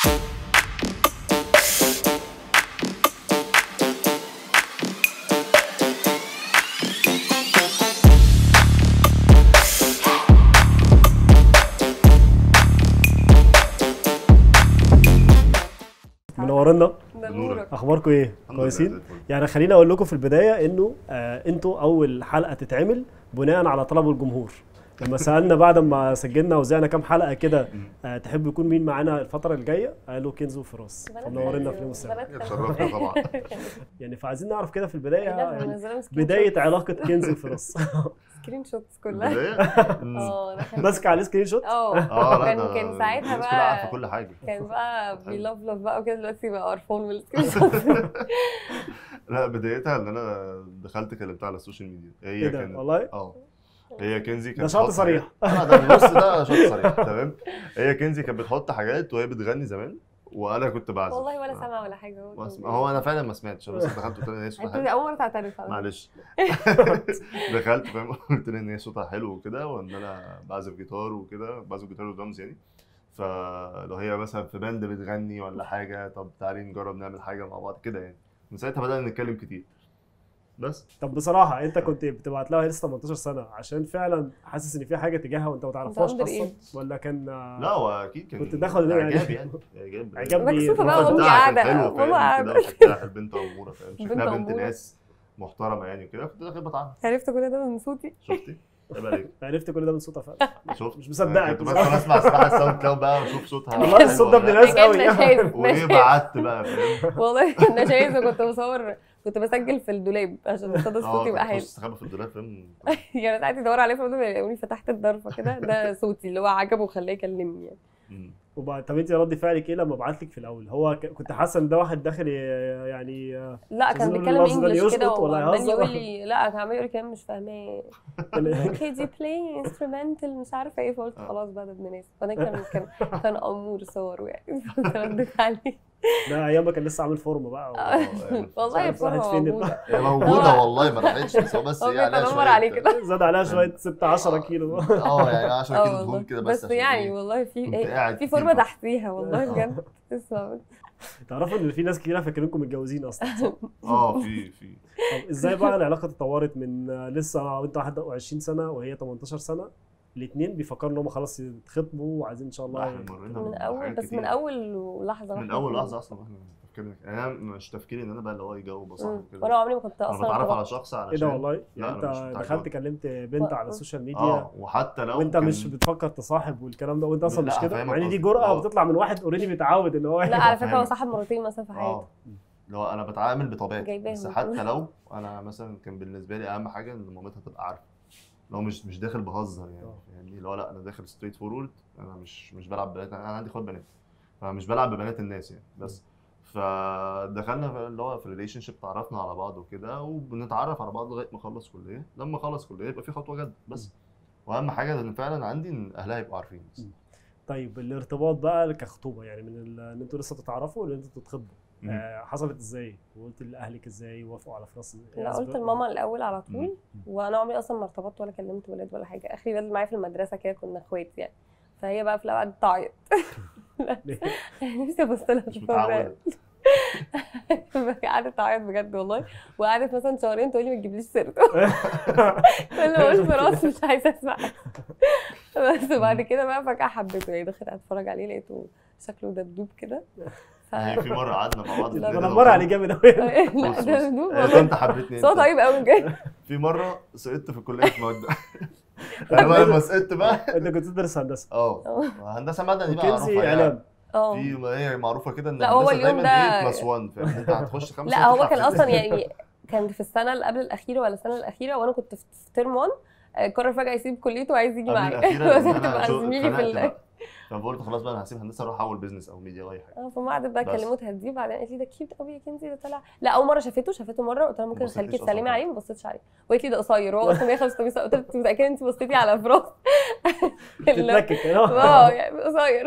منورنا ده بنورك. نورك اخباركم ايه الحمد لله كويسين زي الفل. يعني خليني اقول لكم في البدايه انه آه انتوا اول حلقه تتعمل بناء على طلب الجمهور لما سالنا بعد ما سجلنا وزعنا كام حلقه كده آه تحبوا يكون مين معانا الفتره الجايه قالوا كنزو وفراس منورنا في اليوم السابع بنات اتشرفنا طبعا يعني فعايزين نعرف كده في البدايه لا، يعني منزلة سكرين بدايه شوتس. علاقه كنزو وفراس سكرين شوتس كلها البداية؟ مم. اه ده كان- ماسكه عليه سكرين شوت اه اه لا كان ده كان ساعتها الناس كلها عارفه بقى كل حاجه كان بقى حلو. بيلف لف بقى وكده دلوقتي بقى قرفان من السكرين شوتس لا بدايتها ان انا دخلت كلمتها على السوشيال ميديا هي ايه ده كانت والله اه هي كنزي كانت ده شرط بتحط صريح. حاجات- اه ده بص ده شرط صريح تمام هي كنزي كانت بتحط حاجات وهي بتغني زمان وانا كنت بعزف والله ولا آه. سامعه ولا حاجه هو ما كان أسمع- هو انا فعلا ما سمعتش أنا بس دخلت قلت لها ان هي صوتها انت حلو اول مره تعترف على فكرة. معلش دخلت فاهم قلت لها ان هي صوتها حلو وكده وان انا بعزف جيتار وكده بعزف جيتار ودرامز يعني فلو هي مثلا في باند بتغني ولا حاجه طب تعالي نجرب نعمل حاجه مع بعض كده يعني من ساعتها بدأنا نتكلم كتير بس طب بصراحه انت كنت بتبعت لها وهي لسه 18 سنه عشان فعلا حاسس ان في حاجه تجاهها وانت ما تعرفهاش under اصلا age. ولا كان لا هو اكيد كان كنت داخل ليه يعني؟ اعجاب يعني اعجاب عجبني مكسوفة بقى البروفايل وأمي بتاعها. قاعدة، حلو ماما فاهم قاعدة. كده وشكلها بنت اموره فاهم بنت شكلها بنت أمورة. ناس محترمه يعني وكده كنت داخل بتعرف عرفت كل ده من صوتي شفتي؟ عيب عليك عرفت كل ده من صوتها فعلا شفت مش مصدقك كنت بس بصراحة. اسمع اسمع الساوند كلاود بقى واشوف صوتها والله حلو الصوت ده ولا ابن لا. ناس قوي كان نشاز وايه نشاز بعت بقى فاهم والله نشاز وكنت بصور كنت بسجل في الدولاب عشان صدى اه صوتي يبقى كنت حلو بخش استخبى في الدولاب فاهم يعني ساعات يدوروا عليه فضلوا يلاقوني فتحت الضرفه كده ده صوتي اللي هو عجبه وخلاه يكلمني يعني مم. وبعد طب انت رد فعلك ايه لما بعت لك في الاول هو ك... كنت حاسه ان ده واحد داخل ي- يعني آه، لا كان عايزين بيتكلم نقول اللفظ ده انجلش كده يسقط ولا وعمال يهزر؟ يقول لي لا كان عمال يقول لي كلام مش فاهماه يعني كي دي بلاي انسترومنتال مش عارفه ايه فقلت آه. خلاص بقى ده ابن ناس فانا كان كان كان امور صوره يعني رديت عليه ده ايام ما كان لسه عامل فورمه بقى و... آه، يعني والله عارف راحت الفورمه فين موجوده هي موجوده والله ما راحتش بس هو بس هو ايه عليها بيتنمر شويه عليه كده زاد عليها شويه 6 10 كيلو اه يعني 10 اه كيلو والله دهون كده بس بس عشان يعني إيه؟ والله في كنت إيه، قاعد في كتير فورمه بقى. تحتيها والله بجد اسمع تعرفوا ان في ناس كتير فاكرينكم متجوزين اصلا صح؟ اه في في طب ازاي بقى العلاقه اتطورت من آه، لسه انت 21 سنه وهي 18 سنه الاثنين بيفكروا ان هم خلاص يتخطبوا وعايزين ان شاء الله احنا مرينا من اول بحاجات بس كتير. من اول لحظه من واحدة اول فيهم. لحظه اصلا احنا تفكيرنا كده. يعني انا مش تفكيري ان انا بقى اللي هو يجاوب مم. وصاحب كده وانا عمري ما كنت انا اصلا بتعرف على ارتبطت. شخص ايه علشان ده والله لا، يعني أنا مش انت بتاع دخلت جواب. كلمت بنت على السوشيال ميديا اه وحتى لو وانت كان- مش بتفكر تصاحب والكلام ده وانت اصلا لا، مش كده هفهمك يعني دي قصدي. جرأه اه. بتطلع من واحد اوريدي متعود ان هو لا على فكره هو فاهمك. صاحب مرتين مثلا في حياته اه اللي هو انا بتعامل بطبيعتي جايباهم بس كلهم. حتى لو انا مثلا كان بالنسبه لي اهم حاجه ان مامتها تبقى عارفه لو مش مش داخل بهزر يعني اه. فاهمني اللي هو لا انا داخل ستريت فورورد انا مش مش بلعب بنات انا عندي اخوات بنات فمش بلعب ببنات الناس يعني بس فدخلنا في اللي هو في ريليشن شيب تعرفنا على بعض وكده وبنتعرف على بعض لغايه ما اخلص كليه لما اخلص كليه يبقى في خطوه جد بس واهم حاجه ان فعلا عندي ان اهلها يبقوا عارفين بس. طيب الارتباط بقى كخطوبه يعني من ال- ان انتوا لسه تتعرفوا لان انتوا تتخطبوا مم. آه حصلت ازاي؟ وقلت لاهلك ازاي وافقوا على فراس لا قلت لماما الاول على طول مم. وانا عمري اصلا ما ارتبطت ولا كلمت ولاد ولا حاجه اخري ولاد معايا في المدرسه كده كنا اخوات يعني فهي بقى في الاول قعدت تعيط ليه؟ نفسي ابص لها مش في الفرق. متعوده قعدت تعيط بجد والله وقعدت مثلا شهرين تقول لي ما تجيبليش سيرته كل ما اقول في راسي مش عايزه اسمع بس بعد كده بقى فجاه حبيته يعني دخلت اتفرج عليه لقيته شكله دبدوب كده ف... هي في مره قعدنا مع بعض في لا، الليلة منور عليه وكان- جامد قوي لا بص بص دبدوب آه، والله انت حبيتني صوت انت. طيب قوي بجد في مره سقطت في الكليه في ماده انا بقى لما سقطت بقى انت كنت تدرس هندسه اه هندسه مدني بقى كنزي معروفه يعني اعلام اه في ما هي معروفه كده ان لا، هو الهندسة اليوم دايما ده- ايه بلس 1 فاهم انت هتخش خمسه لا هو وتطلع كان في اصلا ستة. يعني كان في السنه اللي قبل الاخيره ولا السنه الاخيره وانا كنت في ترم 1 آه، قرر فجاه يسيب كليته وعايز يجي قبل معايا الاخيره بس لأن تبقى انا شو- زميلي في اتخنقت ال بقى. فقلت خلاص بقى انا هسيب هندسه اروح احول بيزنس او ميديا او اي حاجه اه فما قعدت بقى بس. كلمتها دي بعدين قالت لي ده كيوت قوي يا كنزي ده طلع لا اول مره شافته شافته مره قلت لها ممكن ما اخليكي بصيتيش تسلمي أصلاً. عليه ما بصيتش عليه وقالت لي ده قصير هو اصلا 185 سنه قلت لها انت متاكده انت بصيتي على فراس تتلكك اه يعني قصير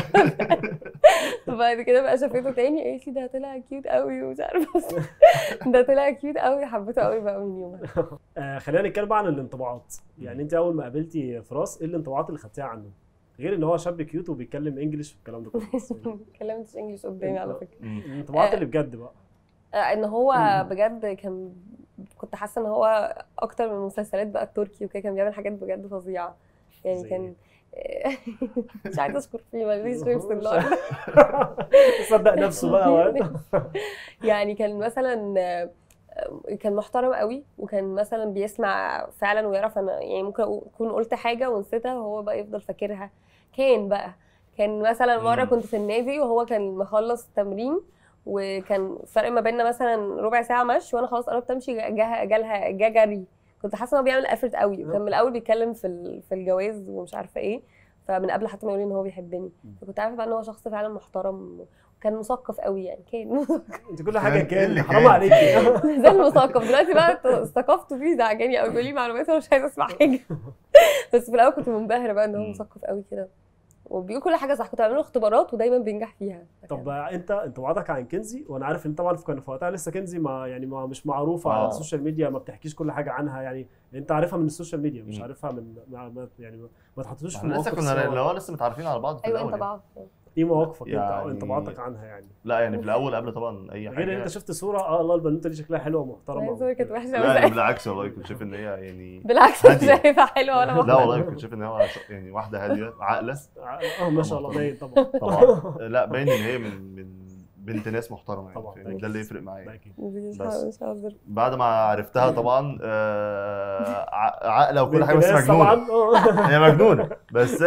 وبعد كده بقى شافته تاني قالت لي ده طلع كيوت قوي ومش عارفه ده طلع كيوت قوي حبيته قوي بقى من يومها آه خلينا نتكلم بقى عن الانطباعات يعني انت اول ما قابلتي فراس ايه الانطباعات اللي خدتيها عنه؟ غير ان هو شاب كيوت وبيتكلم انجلش والكلام ده كله بس يعني ما اتكلمتش انجلش قدامي على فكره مم. الانطباعات اللي بجد بقى آه، ان هو مم. بجد كان كنت حاسه ان هو اكتر من المسلسلات بقى التركي وكده كان بيعمل حاجات بجد فظيعه يعني زي كان مش عايزه اشكر فيه ماليش غير في النار صدق نفسه بقى وقال. يعني كان مثلا آه، كان محترم قوي وكان مثلا بيسمع فعلا ويعرف انا يعني ممكن اكون قلت حاجه ونسيتها وهو بقى يفضل فاكرها كان بقى كان مثلا مره مم. كنت في النادي وهو كان مخلص تمرين وكان فرق ما بيننا مثلا ربع ساعه مشي وانا خلاص قربت امشي جا جالها جا جري كنت حاسه ان هو بيعمل افرت قوي وكان من الاول بيتكلم في ال- في الجواز ومش عارفه ايه فمن قبل حتى ما يقول لي ان هو بيحبني فكنت عارفه بقى ان هو شخص فعلا محترم وكان مثقف قوي يعني كان انت كل حاجه إيه كان اللي حرام كان؟ عليك زي المثقف دلوقتي بقى ثقافته فيه زعجاني قوي بيقول لي معلومات وانا مش عايزه اسمع حاجه بس في الاول كنت منبهره بقى ان هو مم. مثقف قوي كده وبيقول كل حاجه صح كنت بعمل له اختبارات ودايما بينجح فيها طب انت انطباعاتك عن كنزي وانا عارف ان طبعا كان في وقتها لسه كنزي ما يعني ما مش معروفه على آه. السوشيال ميديا ما بتحكيش كل حاجه عنها يعني انت عارفها من السوشيال ميديا مش مم. عارفها من ما ما- يعني ما- ما تحطوش في احنا لسه مواقف كنا سوا. اللي هو لسه متعرفين على بعض في ايوه الاول انت يعني. بقى ايه مواقفك انت يعني- او انطباعاتك عنها يعني لا يعني في الاول قبل طبعا اي حاجه غير ان انت شفت صوره اه الله البنوته دي شكلها حلوه ومحترمه الصورة كانت وحشه لا يعني قوي بالعكس والله كنت شايف ان هي يعني بالعكس مش هادية. شايفها حلوه ولا لا محترمة. والله كنت شايف ان هي يعني واحده هاديه عاقله اه ما شاء الله باين طبعا طبعا لا باين ان هي من من بنت ناس محترمه يعني طبعا. فاهمني؟ ده اللي يفرق معايا ده اكيد مش بس. مش هزر بعد ما عرفتها طبعا آه، ع- عاقله وكل حاجه بنت بس ناس مجنونه طبعا آه. هي مجنونه بس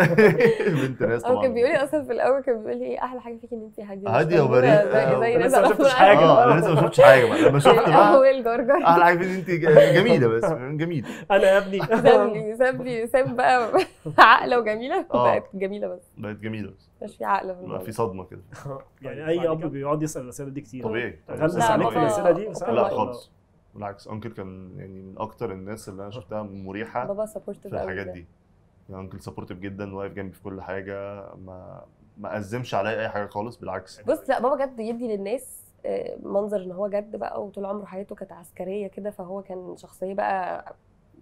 بنت ناس هو طبعا كان بيقول لي اصلا في الاول كان بيقول لي ايه احلى حاجه فيك ان انت هاديه مش هادية مجنونة وبريئة. زي زي آه، ناس لسه ما أعرفهم شفتش عادي. حاجة. اه انا لسه ما شفتش حاجه بقى لما شفت بقى اول جرجر احلى حاجه ان انت ج- جميله بس جميله انا يا ابني ساب لي ساب لي ساب بقى عاقله وجميله آه. بقت جميله بس بقت جميله بس مش في عقله في بقى الموضوع في صدمه كده يعني اي اب بيقعد يسال الاسئله دي كتير طبيعي غلس لا، عليك في بابا- الاسئله دي بابا سأل لا ولا- خالص بالعكس انكل كان يعني من اكتر الناس اللي انا شفتها مريحه بابا سبورتيف في الحاجات دي يعني انكل سبورتيف جدا واقف جنبي في كل حاجه ما ما ازمش عليا اي حاجه خالص بالعكس بص لا بابا جد يدي للناس آه، منظر ان هو جد بقى وطول عمره حياته كانت عسكريه كده فهو كان شخصيه بقى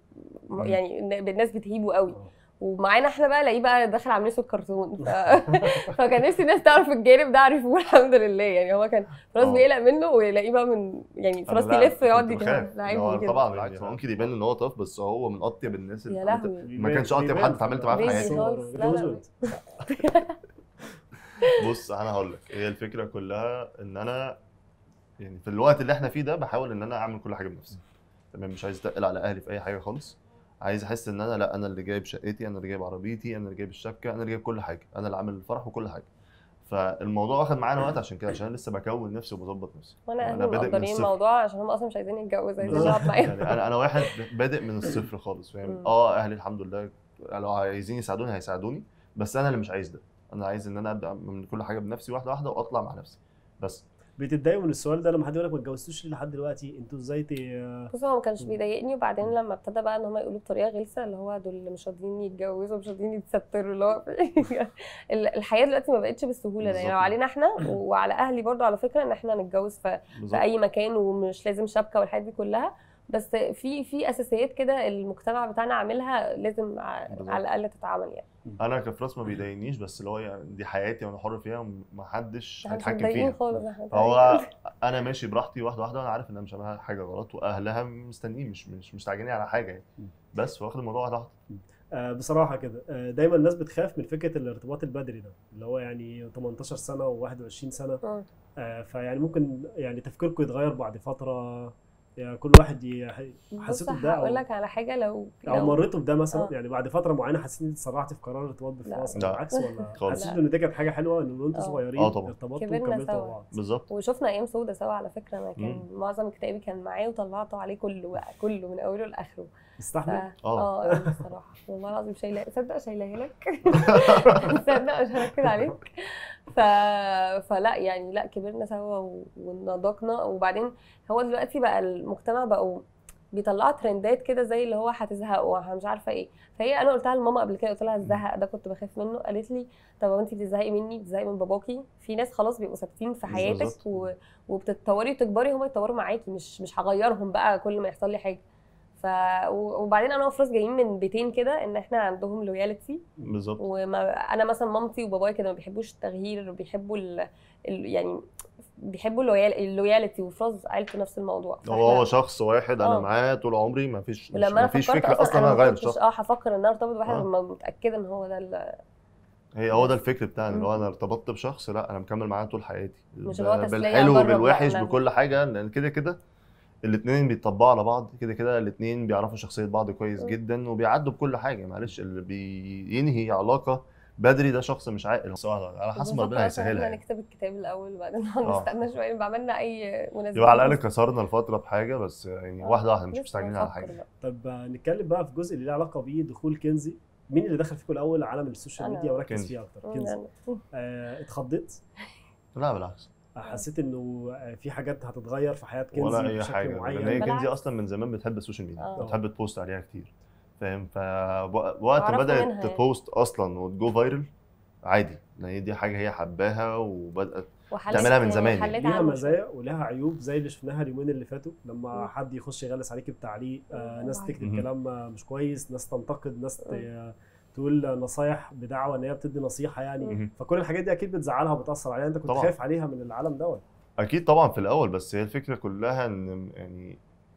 م- مم. يعني الن- الناس بتهيبه قوي ومعانا احنا بقى الاقيه بقى داخل عامل اسود كرتون ف... فكان نفسي الناس تعرف الجانب ده عرفوه الحمد لله يعني هو كان فراس اه. بيقلق منه ويلاقيه بقى من يعني فراس أنا لا، يلف يقعد كنت يجيب بخاف. لعيب هو كده طبعا بالعكس هو ممكن يبان ان هو طف بس هو من اطيب الناس اللي يا اتعاملت- لهوي ما كانش اطيب حد اتعاملت معاه في بيبي حياتي خالص. لا، لا، جوزوت. بص انا هقول لك هي الفكره كلها ان انا يعني في الوقت اللي احنا فيه ده بحاول ان انا اعمل كل حاجه بنفسي تمام مش عايز اتقل على اهلي في اي حاجه خالص عايز احس ان انا لا انا اللي جايب شقتي انا اللي جايب عربيتي انا اللي جايب الشبكه انا اللي جايب كل حاجه انا اللي عامل الفرح وكل حاجه فالموضوع واخد معانا وقت عشان كده عشان انا لسه بكون نفسي وبظبط نفسي وانا أنا اهلي بادئ من مقدرين الصفر. الموضوع عشان هم اصلا مش عايزين يتجوزوا عايزين بالظبط. يقعد معايا يعني انا انا واحد بادئ من الصفر خالص مم. فاهم اه اهلي الحمد لله لو عايزين يساعدوني هيساعدوني بس انا اللي مش عايز ده انا عايز ان انا ابدا من كل حاجه بنفسي واحده واحده واطلع مع نفسي بس بتتضايقوا من السؤال ده لما حد يقول لك ما اتجوزتوش ليه لحد دلوقتي انتوا ازاي ت... بص هو ما كانش بيضايقني وبعدين لما ابتدى بقى ان هم يقولوا بطريقه غلسه اللي هو دول اللي مش راضيين يتجوزوا مش راضيين يتستروا اللي هو ال- الحياه دلوقتي ما بقتش بالسهوله ده يعني لو بالظبط. علينا احنا وعلى اهلي برضو على فكره ان احنا نتجوز في في بالظبط اي مكان ومش لازم شبكه والحاجات دي كلها بس في في اساسيات كده المجتمع بتاعنا عاملها لازم ع- بالظبط. على الاقل تتعامل يعني انا كفراس ما بيضايقنيش بس اللي هو يعني دي حياتي وانا حر فيها ما حدش احنا مش هيتحكم متضايقين فيها خالص احنا فهو انا ماشي براحتي واحده واحده وانا عارف ان انا مش عامل حاجه غلط واهلها مستنيين مش مش مستعجلين على حاجه يعني بس واخد الموضوع واحده واحده آه بصراحه كده آه دايما الناس بتخاف من فكره الارتباط البدري ده اللي هو يعني 18 سنه و21 سنه مم. آه فيعني ممكن يعني تفكيركم يتغير بعد فتره يعني كل واحد ي- بص حسيتوا بده هقول او لك على حاجه لو او لو مريتوا بده مثلا آه. يعني بعد فتره معينه حسيت ان انت اتسرعتي في قرار الارتباط بفراس لا. بالعكس ولا خالص. حسيتوا ان دي كانت حاجه حلوه ان انتوا آه. صغيرين آه طبعا. ارتبطتوا كبرنا وكملتوا مع سوا. بعض بالظبط وشفنا ايام سودة سوا على فكره انا كان مم. معظم كتابي كان معاه وطلعته عليه كله بقى كله من اوله لاخره ف... استحمل آه. اه أوي الصراحه والله العظيم شايله تصدق شايلها لك تصدق مش هركز عليك ف... فلا يعني لا كبرنا سوا و- ونضجنا وبعدين هو دلوقتي بقى المجتمع بقوا بيطلعوا ترندات كده زي اللي هو هتزهقوا مش عارفه ايه فهي انا قلتها لماما قبل كده قلت لها الزهق ده كنت بخاف منه قالت لي طب هو انت بتزهقي مني بتزهقي من باباكي في ناس خلاص بيبقوا ثابتين في حياتك بالظبط. و... وبتتطوري وتكبري هما يتطوروا معاكي مش مش هغيرهم بقى كل ما يحصل لي حاجه ف و- وبعدين انا وفراس جايين من بيتين كده ان احنا عندهم لويالتي بالظبط وما انا مثلا مامتي وبابايا كده ما بيحبوش التغيير بيحبوا ال... ال... يعني بيحبوا اللويال... اللويالتي وفراس عيلته نفس الموضوع هو هو فإحنا- شخص واحد انا آه. معاه طول عمري ما فيش ولما ما انا فيش فكرت فكره اصلا انا انا ما اغير كنتش الشخص اه هفكر ان انا ارتبط بواحد آه. لما متاكده ان هو ده ال... هي هو ده الفكر بتاعنا اللي هو مم. انا ارتبطت بشخص لا انا مكمل معاه طول حياتي مش اللي هو ب- تسلية بالحلو أجرب بالوحش بقى. بكل حاجه لان كده كده الاثنين بيطبقوا على بعض كده كده الاثنين بيعرفوا شخصيه بعض كويس مم. جدا وبيعدوا بكل حاجه معلش اللي بينهي علاقه بدري ده شخص مش عاقل سواء على حسب ما ربنا بفكر أصلاً إن هيسهلها احنا يعني. نكتب الكتاب الاول وبعدين نقعد آه. نستنى شويه يبقى عملنا اي مناسبه يبقى على الاقل كسرنا الفتره بحاجه بس يعني واحده واحده مش لسه مستعجلين على بنفكر حاجه بقى. طب آه، نتكلم بقى في جزء اللي له علاقه بيه دخول كنزي مين اللي دخل فيكم الاول عالم السوشيال أنا. ميديا وركز كنزي. فيها اكتر مم، كنزي أنا- آه اتخضيت لا بالعكس آه، حسيت انه آه، في حاجات هتتغير في حياه كنزي ولا اي بشكل حاجه لان معين هي كنزي بالعكس. اصلا من زمان بتحب السوشيال ميديا آه. بتحب تبوست عليها كتير فاهم فوقت ما وعرفنا بدات منها يعني. تبوست اصلا وتجو فايرل عادي لان هي دي حاجه هي حباها وبدات وحليت تعملها من يعني زمان حليت ليها عنه مزايا ولها عيوب زي اللي شفناها اليومين اللي فاتوا لما مم. حد يخش يغلس عليك بتعليق آه، مم. ناس تكتب مم. كلام آه، مش كويس ناس تنتقد ناس ت- مم. تقول نصايح بدعوى ان هي بتدي نصيحه يعني مم. فكل الحاجات دي اكيد بتزعلها وبتاثر عليها انت كنت طبعاً. خايف عليها من العالم دوت اكيد طبعا في الاول بس هي الفكره كلها ان يعني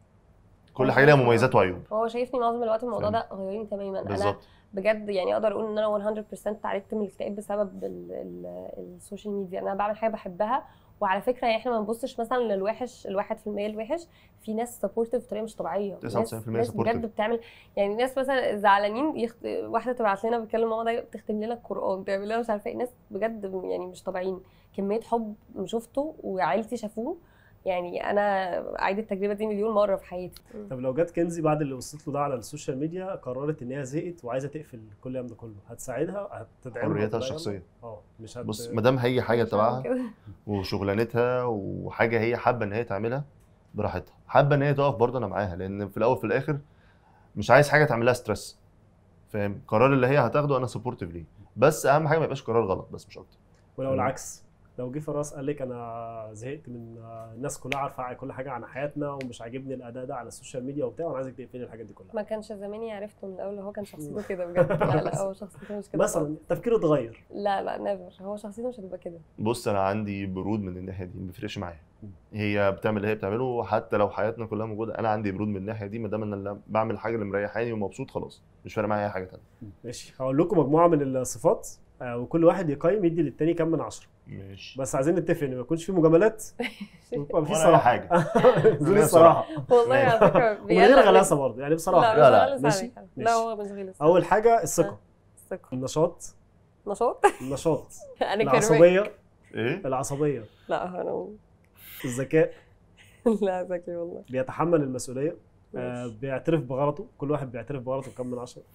كل هو حاجه ليها شايف- مميزات وعيوب هو شايفني معظم الوقت الموضوع فاهم. ده غيرني تماما انا بالظبط بجد يعني اقدر اقول ان انا 100% تعالجت من الاكتئاب بسبب ال- ال- السوشيال ميديا انا بعمل حاجه بحبها وعلى فكره يعني احنا ما بنبصش مثلا للوحش الواحد في المية الوحش في ناس سبورتيف بطريقه مش طبيعيه 99% ناس, ناس بجد supportive. بتعمل يعني ناس مثلا زعلانين يخت... واحده تبعت لنا بتكلم ماما ده بتختم لنا القران تعمل لنا مش عارفه ايه ناس بجد يعني مش طبيعيين كميه حب شفته وعيلتي شافوه يعني انا عايده التجربه دي مليون مره في حياتي طب لو جت كنزي بعد اللي وصلت له ده على السوشيال ميديا قررت ان هي زهقت وعايزه تقفل كل الكلام ده كله هتساعدها هتدعمها حريتها وتبقى الشخصيه يلا؟ اه مش هت... بص ما دام هي حاجه مش هعمل تبعها كده. وشغلانتها وحاجه هي حابه ان هي تعملها براحتها حابه ان هي تقف برضه انا معاها لان في الاول وفي الاخر مش عايز حاجه تعملها ستريس فاهم القرار اللي هي هتاخده انا سبورتيف ليه بس اهم حاجه ما يبقاش قرار غلط بس مش اكتر ولو مم. العكس لو جه فراس قال لك انا زهقت من آه، الناس كلها عارفه عن كل حاجه عن حياتنا ومش عاجبني الاداء ده على السوشيال ميديا وبتاع وانا عايزك تقفلي الحاجات دي كلها ما كانش زماني عرفته من الاول هو كان شخصيته كده بجد لا لا هو شخصيته مش كده مثلا خالص. تفكيره اتغير لا لا نيفر هو شخصيته مش هتبقى كده بص انا عندي برود من الناحيه دي ما بيفرقش معايا هي بتعمل اللي هي بتعمله حتى لو حياتنا كلها موجوده انا عندي برود من الناحيه دي ما دام انا اللي بعمل حاجه اللي مريحاني ومبسوط خلاص مش فارق معايا اي حاجه تانيه ماشي هقول لكم مجموعه من الصفات آه، وكل واحد يقيم يدي للتاني كام من عشرة ماشي بس عايزين نتفق ان ما يكونش في مجاملات ويبقى في ولا أي صراحه حاجه دي غير الصراحه والله على فكره ومن غير بيقلق غلاسه برضه يعني بصراحه لا لا، لا لا، لا ماشي، لا ماشي. هو مش غلس اول حاجه الثقه الثقه النشاط نشاط النشاط انا كرمك العصبيه ايه العصبيه لا انا الذكاء لا ذكي والله بيتحمل المسؤوليه آه ماشي. بيعترف بغلطه كل واحد بيعترف بغلطه كم من عشرة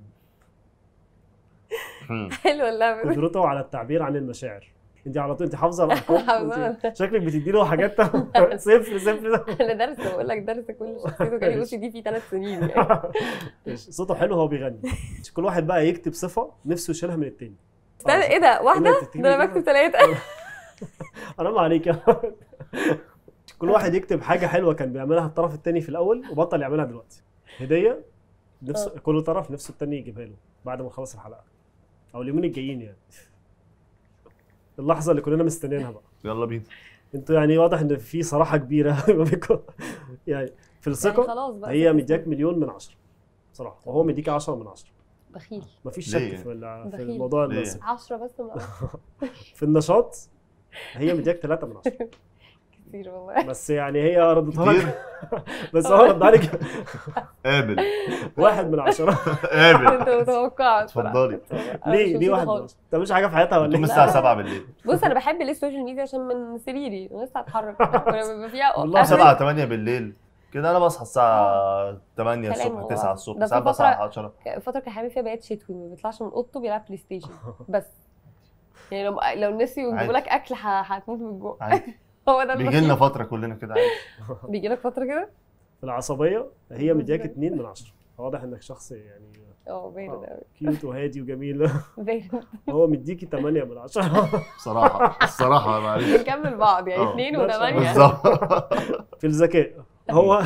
هم. حلو اللعبه دي. قدرته على التعبير عن المشاعر انت على طول انت حافظه الارقام حافظة. انت شكلك بتدي له حاجات صفر صفر انا درس بقول لك درس كل شخصيته كان يقول دي في ثلاث سنين يعني ماشي. صوته حلو وهو بيغني كل واحد بقى يكتب صفه نفسه يشيلها من التاني استنى ايه ده واحده لا، تكتبي ده انا كده. بكتب ثلاثه حرام عليك يا كل واحد يكتب حاجه حلوه كان بيعملها الطرف التاني في الاول وبطل يعملها دلوقتي هديه نفسه كل طرف نفسه التاني يجيبها له بعد ما نخلص الحلقه او اليومين الجايين يعني اللحظه اللي كلنا مستنيينها بقى يلا بينا انتوا يعني واضح ان في صراحه كبيره ما بينكم يعني في يعني الثقه خلاص بقى هي مدياك مليون من عشرة بصراحه وهو مديك 10 من 10 بخيل مفيش شك ليه؟ في ال- في بخيل. الموضوع ليه؟ الثقة. 10 بس من عشرة. في النشاط هي مدياك 3 من 10 كتير والله بس يعني هي ردتها كتير لك بس هو رد عليك قابل واحد من عشرة قابل انت متوقع اتفضلي ليه ليه واحد من عشرة؟ ما بتعملش حاجه في حياتها ولا تقوم ايه؟ الساعه 7 بالليل بص انا بحب ليه السوشيال ميديا عشان من سريري لسه اتحرك ولما بيبقى فيها والله أفرق- 7 8 بالليل كده انا بصحى الساعه 8 كلام الصبح والله. 9 ده الصبح في ساعات بصحى فترة- 10 الفتره كان حامل فيها بيات شتوي ما بيطلعش من اوضته بيلعب بلاي ستيشن بس يعني لو لو نسيوا يجيبوا عادي. لك اكل ه- هتموت من الجوع عادي هو ده بيجي لنا فتره كلنا كده عادي بيجي لك فتره كده في العصبيه هي مدياك 2 من 10 واضح انك شخص يعني اه بارد قوي كيوت وهادي وجميل بارد هو مديكي 8 من 10 بصراحه الصراحه معلش بنكمل بعض يعني اه. اثنين لا، وثمانيه بالظبط في الذكاء هو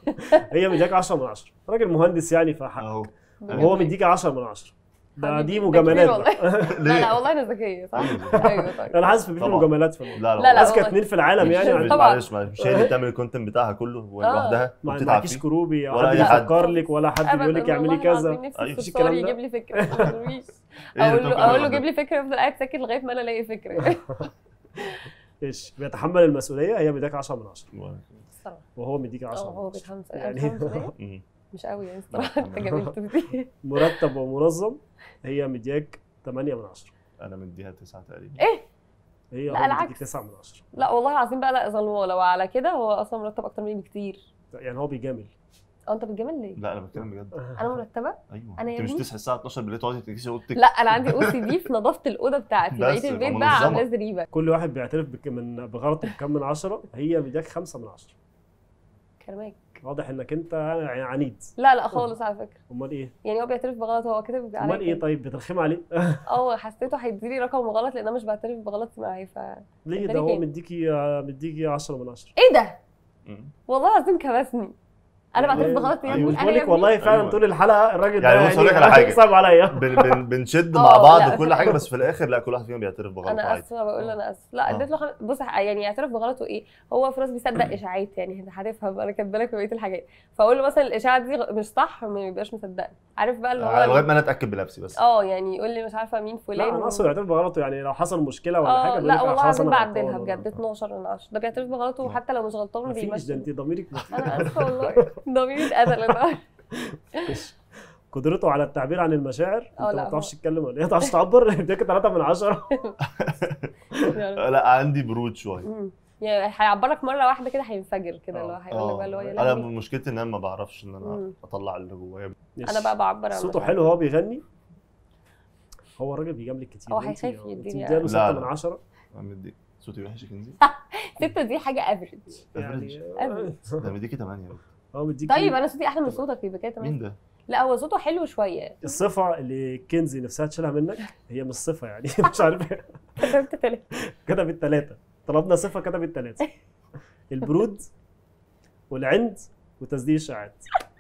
هي مديك 10 من 10 راجل مهندس يعني فحق اهو وهو مديك 10 من 10 ده حبيبي، دي ده مجاملات كتير بقى. والله. لا لا والله انا ذكيه صح؟ ايوه طيب انا حاسس في طبعا. مجاملات في لا لا لا، لا، اذكى والله. اتنين في العالم يعني طبعا. مش عن- معلش معلش مش هي اللي بتعمل الكونتنت بتاعها كله لوحدها ما وبتتعب معكيش فيه كروبي ولا حد أي حد. يفكر لك ولا حد بيقول لك أبداً اعملي والله كذا العظيم نفسي أيوة. في مفيش الستوري الكلام ده. يجيب لي فكره ما تقوليش. إيه اللي اقول له بتوكل اقول له على جيب لي فكره يفضل قاعد ساكت لغايه ما انا الاقي فكره ايش بيتحمل المسؤوليه هي مديك 10 من 10 الصراحه وهو مديك اه 10 هو من 10 بيتحمس يعني- يعني مم. مش قوي يعني الصراحه انت جميلت فيه مرتب ومنظم هي مدياك 8 من 10 انا مديها تسعة تقريبا ايه هي لا، هو مديك العكس. 9 من 10 لا والله العظيم بقى لا ظلمه لو على كده هو اصلا مرتب اكتر مني بكتير يعني هو بيجامل اه انت بتجامل ليه؟ لا انا بتكلم بجد انا مرتبه ايوه أنا انت يا مش ابني؟ تصحي الساعه 12 بالليل تقعدي تكيسي اوضتك لا انا عندي او سي دي في نظافه الاوضه بتاعتي بس بقيه البيت يبقى بقى منظمة. عامله زريبه كل واحد بيعترف بك من بغلطه بكم من 10 هي مديك 5 من 10 كرماك واضح انك انت يعني عنيد لا لا خالص على فكره امال ايه يعني هو بيعترف بغلط هو كاتب عليا امال ايه كده. طيب بترخم عليه اه حسيته هيديلي رقم غلط لان انا مش بعترف بغلطي معاه ف ليه أنت ده هو ليه؟ مديكي مديكي 10 من 10 ايه ده؟ مم. والله العظيم كبسني انا بعترف بغلطي يا أيوة. ابني مش انا بقول يا لك ابني والله فعلا أيوة. طول الحلقه الراجل يعني ده بص أقول لك على حاجة. صعب عليا بن بن بنشد آه، مع بعض لا، وكل في- حاجه بس في الاخر لا كل واحد فينا بيعترف بغلطه انا عادي اسفه بقول له انا اسف لا آه. اديت له خم... بص يعني يعترف بغلطه ايه هو في ناس بيصدق اشاعات يعني انت هتفهم انا كاتبه لك بقيه الحاجات فاقول له مثلا الاشاعه دي غ- مش صح ما يبقاش مصدقني عارف بقى اللي آه، لغايه هو ما انا اتاكد بنفسي بس اه يعني يقول لي مش عارفه مين فلان لا انا اقصد يعترف بغلطه يعني لو حصل مشكله ولا حاجه اه بيقول لا لك والله خلاص العظيم أنا بعدلها غلطان بجد ولا- 12 من 10 ده بيعترف بغلطه وحتى لو مش غلطان مفيش ده بيمشي انت ضميرك انا اسفه والله ضميري اتقتل النهارده مفيش. قدرته على التعبير عن المشاعر اه انت لا، ما هو- بتعرفش تتكلم ولا ايه ما بتعرفش تعبر اديك 3 من 10 آه، لا عندي برود شويه مم. يعني هيعبرك مره واحده كده هينفجر كده اللي هو اه. هيقول لك بقى اللي هو يا انا لهوي. مشكلتي ان انا ما بعرفش ان انا مم. اطلع اللي جوايا انا بقى بعبر عن صوته مشاعري. حلو وهو بيغني هو الراجل بيجاملك كتير هو انت- هيخاف انت يديني مديله لا، 6 لا. من 10 أنا مدي صوتي وحش يا كنزي ستة دي حاجه افريج يعني ده مديكي 8 هو مديك طيب انا صوتي احلى من صوتك يبقى كده مين تمام ده؟ لا هو صوته حلو شويه الصفه اللي كنزي نفسها تشيلها منك هي مش صفه يعني مش عارف إيه. كتبت تلاتة كتبت ثلاثه طلبنا صفه كتبت ثلاثه البرود والعند وتسديد الشعاعات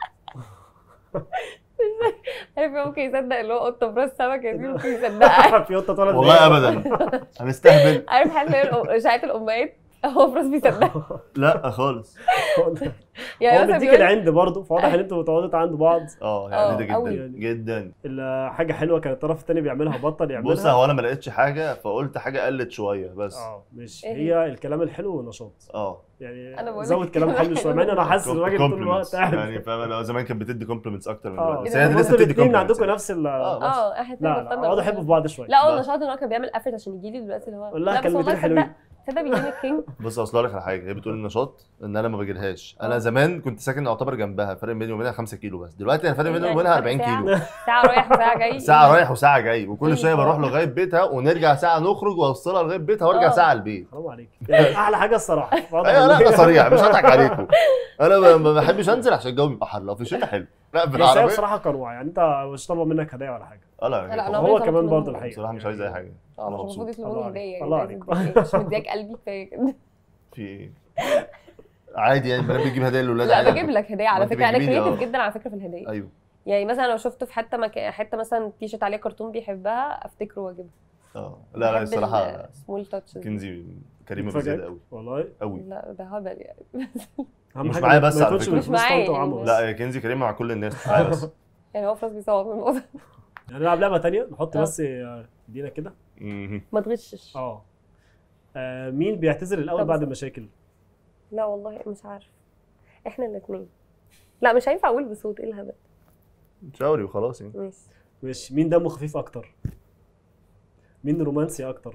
عارف ممكن يصدق اللي هو قطه براس سمكه دي ممكن يصدقها في قطه اتولد والله ابدا هنستهبل عارف حاسس ان هي اشاعات الامهات هو براس بيصدقها لا خالص يعني هو مثلا مديك بيقول العند برضه فواضح ان انتوا بتقعدوا تعندوا بعض اه اه، يعني ده أوي. جدا جدا الحاجه حلوه كان الطرف الثاني بيعملها بطل يعملها بص هو انا ما لقيتش حاجه فقلت حاجه قلت شويه بس اه مش إيه هي الكلام الحلو والنشاط اه يعني أنا بقول لك زود كلام حلو شويه مع ان انا حاسس الراجل طول الوقت compliments. قاعد يعني فاهم انا زمان كانت بتدي كومبلمنتس اكتر من اه دلوقتي بس إيه هي ده؟ لسه انتوا بتدي الاثنين compliments عندكم يعني. نفس ال اه بس. اه احنا اتنين لا لا بطلنا اقعدوا بطلنا. حبوا في بعض شويه لا هو بس. النشاط ان هو كان بيعمل افرت عشان يجي لي دلوقتي اللي هو قول لها لا بس والله كلمتين حلوين. تصدق تصدق بيجيني الكينج بص اصل لك على حاجه هي بتقول النشاط ان انا ما بجيلهاش انا اه. زمان كنت ساكن يعتبر جنبها فرق بيني وبينها 5 كيلو بس دلوقتي انا فرق بيني يعني وبينها فرق 40 ساعة. كيلو ساعه رايح وساعه جاي ساعه رايح وساعه جاي وكل إيه شويه ده؟ بروح لغايه بيتها ونرجع ساعه نخرج واوصلها لغايه بيتها وارجع اه. ساعه البيت حرام عليك يعني احلى حاجه الصراحه واضح ايوه إن لا هي- أنا صريح مش هضحك عليكم انا ما- ما بحبش انزل عشان الجو بيبقى حر لو في الشتاء حلو لا بس هي بالعربيه بصراحه قنوعه يعني انت مش طالبه منك هدايا ولا حاجه اه لا، لا أنا هو عمري كمان طلبت برضه منهم. الحقيقه بصراحه مش عايز اي حاجه اه انا مش مبسوط المفروض الله يطلبوني عليك. هديه الله يعني عليك. لازم تديك- مش مدياك قلبي كفايه كده في ايه عادي يعني بنات بتجيب هدايا للاولاد لا عادي. بجيب لك هديه ما على انت فكره انا بتجيبي لي، كريتيف اه. جدا على فكره في الهديه ايوه يعني مثلا لو شفته في حته مكان حته مثلا تيشرت عليه كرتون بيحبها افتكره واجيبها اه لا لا الصراحه سمول تاتشز كنزي كريمه مفاجأة. بزياده قوي والله قوي لا ده هبل يعني اهم مش حاجه معايا ما بس على يكونش فكرة. من مش فلوس معايا طنط وعمو يعني. بس. لا يا كنزي كريمه مع كل الناس معايا بس يعني هو فراس بيصور من الموضوع يعني نلعب لعبه ثانيه نحط اه. بس آه، ايدينا كده مهم. ما تغشش اه آه، مين بيعتذر الاول طب بعد بس- المشاكل لا والله مش عارف احنا الاثنين لا مش هينفع اقول بصوت ايه الهبل شاوري وخلاص يعني ماشي مش مين دمه خفيف اكتر مين رومانسي اكتر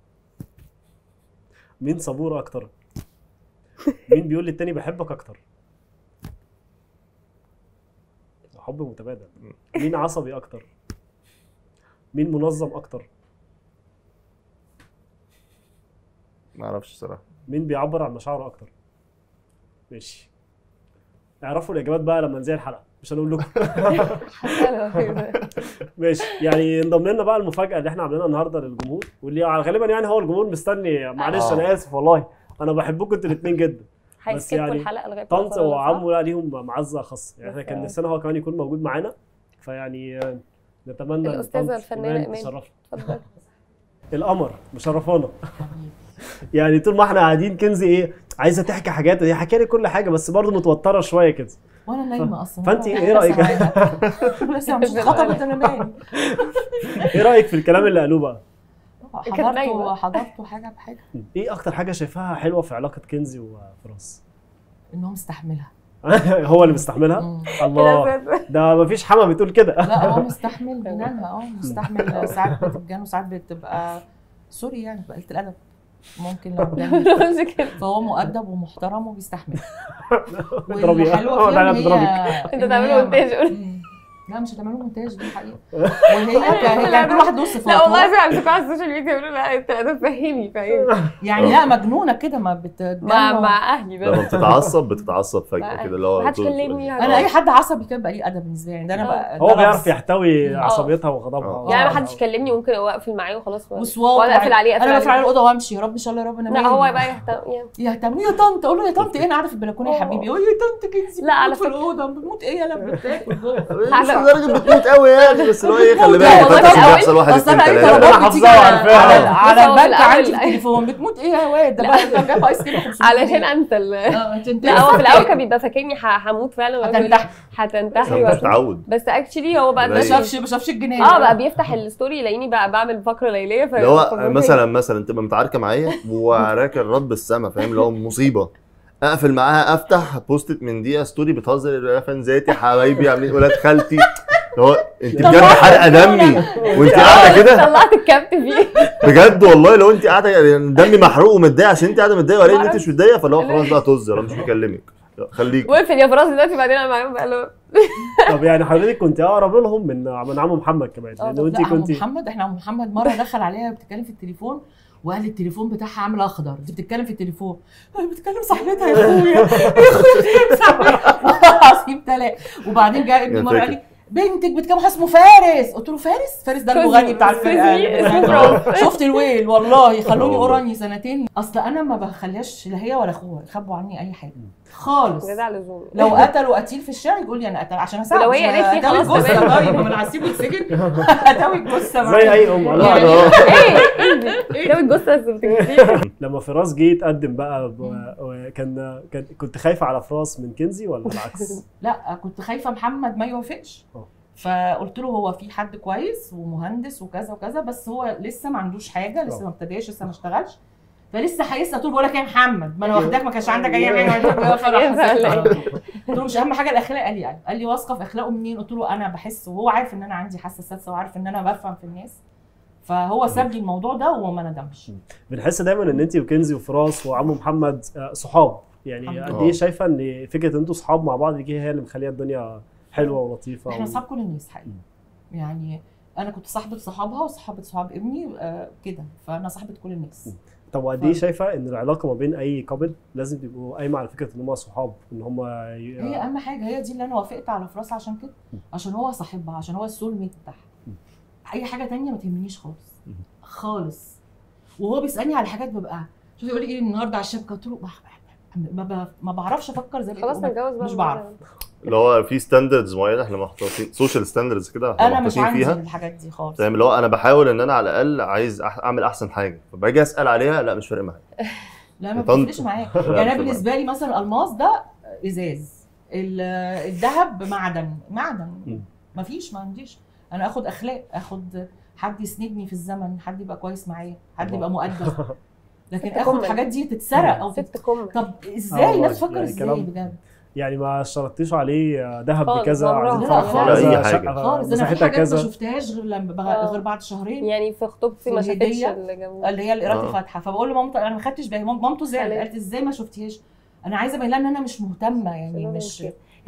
مين صبور اكتر مين بيقول للتاني بحبك اكتر حب متبادل مين عصبي اكتر مين منظم اكتر ما اعرفش الصراحه مين بيعبر عن مشاعره اكتر ماشي اعرفوا الاجابات بقى لما ننزل الحلقه مش هنقول لكم ماشي يعني انضم لنا بقى المفاجاه اللي احنا عاملينها النهارده للجمهور واللي غالبا يعني هو الجمهور مستني معلش آه. انا اسف والله انا بحبكم انتوا الاثنين جدا بس هيسكبوا يعني الحلقه لغايه ما طنط نخلص، صح؟ وعمو لا ليهم معزه خاصه يعني احنا بس كان يعني. نفسنا هو كمان يكون موجود معانا فيعني آه، نتمنى إن الأستاذة طنط الفنانة إيمان إيمان. تشرفنا اتفضل القمر مشرفانا يعني طول ما احنا قاعدين كنزي ايه عايزه تحكي حاجات هي حكى لي كل حاجه بس برضه متوتره شويه كده وانا نايمه اصلا فأنت أنا إيه رأيك؟ سامعاها. لسه مش اتخطبت انا نايم ايه رايك في الكلام اللي قالوه بقى كانت نايمة. حضرته حضرته حاجه بحاجه ايه اكتر حاجه شايفاها حلوه في علاقه كنزي وفراس ان هو مستحملها هو اللي مستحملها مم. الله ده مفيش حما بتقول كده لا هو مستحمل بنانها اه مستحمل ساعات بتتجن وساعات بتبقى سوري يعني بقلة الادب ممكن لو اتجنن مش كده فهو مؤدب ومحترم وبيستحمل اضربي والحلوه اه فيها لا إن لا هي- بضربك انت إن تعمله هي- مونتاج مم. لا مش هتعملوا مونتاج دي حقيقه وهي كان كان كل واحد له صفات لا والله هو- في عندكم على السوشيال ميديا بيقولوا لا انت انا فهمي فهمي يعني لا مجنونه كده ما بتتجنن مع مع اهلي لما بس بتتعصب بتتعصب فجاه مع كده اللي هو ما حدش طول- كلمني انا اي حد عصبي كده بقى ليه ادب بالنسبه لي يعني ده انا آه. بقى هو ده بيعرف لفظ. يحتوي آه. عصبيتها وغضبها يعني ما آه. حدش يكلمني ممكن اقفل معاه وخلاص وصوات ولا اقفل عليه انا اقفل بقفل على عليه الاوضه وامشي يا رب ان شاء الله يا رب انا لا مالي. هو يبقى يهتم يعني يهتم يا طنط اقول له يا طنط ايه انا قاعده في البلكونه يا آه. حبيبي يقول لي يا طنط كنزي لا، على بتموت في فكرة- الاوضه بتموت ايه يلا بتاكل جوه مش لدرجه بتموت قوي يعني بس اللي هو ايه خلي لا، بالك والله طبعاً في الأول- بيحصل واحد اصل اتنين انا اي تلاته أنا طلبات بتيجي حافظاها على وعارفاها. على, بس على هو في البنك عندي في الأول- التليفون بتموت ايه يا واد ده بقى انت جايب ايس كريم 500 علشان جنيه. انت ال- اه عشان لا هو في الاول كان بيبقى فاكرني ه- هموت فعلا ويقول لي هتنتحر هتنتحري مش وهت- تعود بس اكشلي هو بقى ما ما ماشي. دلوقتي شافش ما شافش الجنيه اه بقى بيفتح الستوري يلاقيني بقى بعمل فقره ليليه ف اللي هو فبقول مثلا مثلا تبقى متعاركه معايا وراك الرد بالسما فاهم اللي هو مصيبه اقفل معاها افتح بوستت من دقيقه ستوري بتهزر يا فان ذاتي حبايبي عاملين ولاد خالتي اللي هو انت بجد حرقه دمي وانت قاعده كده طلعت الكبت فيه بجد والله لو انت قاعده يعني دمي محروق ومتضايق عشان انت قاعده متضايقه ولا ان انت مش متضايقه فاللي هو خلاص بقى طز انا مش بكلمك خليك وقفل يا فراس دلوقتي بعدين انا معاهم بقى له طب يعني حضرتك كنت اقرب لهم من من عمو محمد كمان اه لانه انت لا عم كنت محمد احنا عم محمد مره دخل عليها بتتكلم في التليفون وقال التليفون بتاعها عامل اخضر دي بتتكلم في التليفون انا بتكلم صاحبتها يا اخويا يا اخويا بتكلم صاحبتها والله العظيم تلاقي وبعدين جاء ابني يا مره قال فاكر. لي بنتك بتكلم واحد اسمه فارس قلت له فارس فارس ده كوزي. المغني بتاع الفرقه كوزي. اللي بتغني. شفت الويل والله خلوني والله. اوراني سنتين اصل انا ما بخليهاش لا هي ولا اخوها يخبوا عني اي حاجه خالص زيادة على اللزوم لو قتلوا قتيل في الشارع يقول لي انا قتل عشان اساعد ولو هي قالت لي خلاص الجثه تمام. طيب ما انا هسيبه يتسجن هتاوي الجثه زي معايا. اي ام يعني- الله ايه ده الجثه بس بتجيبيه لما فراس جه يتقدم بقى ب- كان كان كنت خايفه على فراس من كنزي ولا العكس؟ لا كنت خايفه محمد ما يوافقش اه. فقلت له هو في حد كويس ومهندس وكذا وكذا بس هو لسه ما عندوش حاجه لسه اه. ما ابتداش لسه ما اشتغلش فلسه هيسه طول بقول لك يا محمد ما انا واخداك ما كانش عندك اي حاجه قلت له مش اهم حاجه الاخلاق قال لي يعني قال لي واثقه في اخلاقه منين قلت له انا بحس وهو عارف ان انا عندي حاسه سادسه وعارف ان انا بفهم في الناس فهو ساب لي الموضوع ده وما ندمش بنحس دايما ان انت وكنزي وفراس وعمو محمد آه، صحاب يعني الحمد قد لله. ايه شايفه ان فكره ان انتوا صحاب مع بعض دي هي اللي مخليه الدنيا حلوه ولطيفه احنا و- اصحاب كل الناس حقيقي يعني انا كنت صاحبه صحابها وصاحبه صحاب ابني آه كده فانا صاحبه كل الناس طب وقد ايه ف- شايفه ان العلاقه ما بين اي كابل لازم تبقوا قايمه على فكره ان هم صحاب ان هم ي... هي اهم حاجه هي دي اللي انا وافقت على فراس عشان كده عشان هو صاحبها عشان هو السول ميت بتاعها اي حاجه تانية ما تهمنيش خالص خالص وهو بيسالني على حاجات ببقى شوف يقول لي ايه النهارده على الشبكه قلت له ما, ب... ما بعرفش افكر زي خلاص نتجوز بقى مش بعرف اللي هو في ستاندردز معينه احنا محطوطين سوشيال ستاندردز كده احنا انا مش محطوطين عندي فيها الحاجات دي خالص فاهم اللي هو انا بحاول ان انا على الاقل عايز أح- اعمل احسن حاجه فباجي اسال عليها لا مش فارق معايا لا ما طنط. بتفرقش معايا لا، يعني انا مش بالنسبه لي مثلا الالماس ده ازاز ال- الذهب معدن معدن مم. مفيش ما عنديش انا اخد اخلاق اخد حد يسندني في الزمن حد يبقى كويس معايا حد الله. يبقى مؤدب لكن ست اخد كمل. الحاجات دي تتسرق او تت... ست كم طب آه ازاي والله، الناس تفكر يعني ازاي كلام- بجد يعني ما اشترطتيش عليه آه، ذهب خالص، بكذا عمرها. عايزين لا، فرح خالص. كذا، لا، أي حاجة. شقة خالص انا في مساحتها حاجات ما كذا شفتهاش غير لما بغ... آه. غير بعد شهرين يعني في خطوبتي ما في شافتش الهدية اللي جابوه اللي هي القراءه آه. الفاتحه فبقول لمامته انا ما خدتش بالي مام- مامته زعلت خلي- قالت ازاي ما شفتيهاش انا عايزه ابين لها ان انا مش مهتمه يعني خلونا مش نشوف.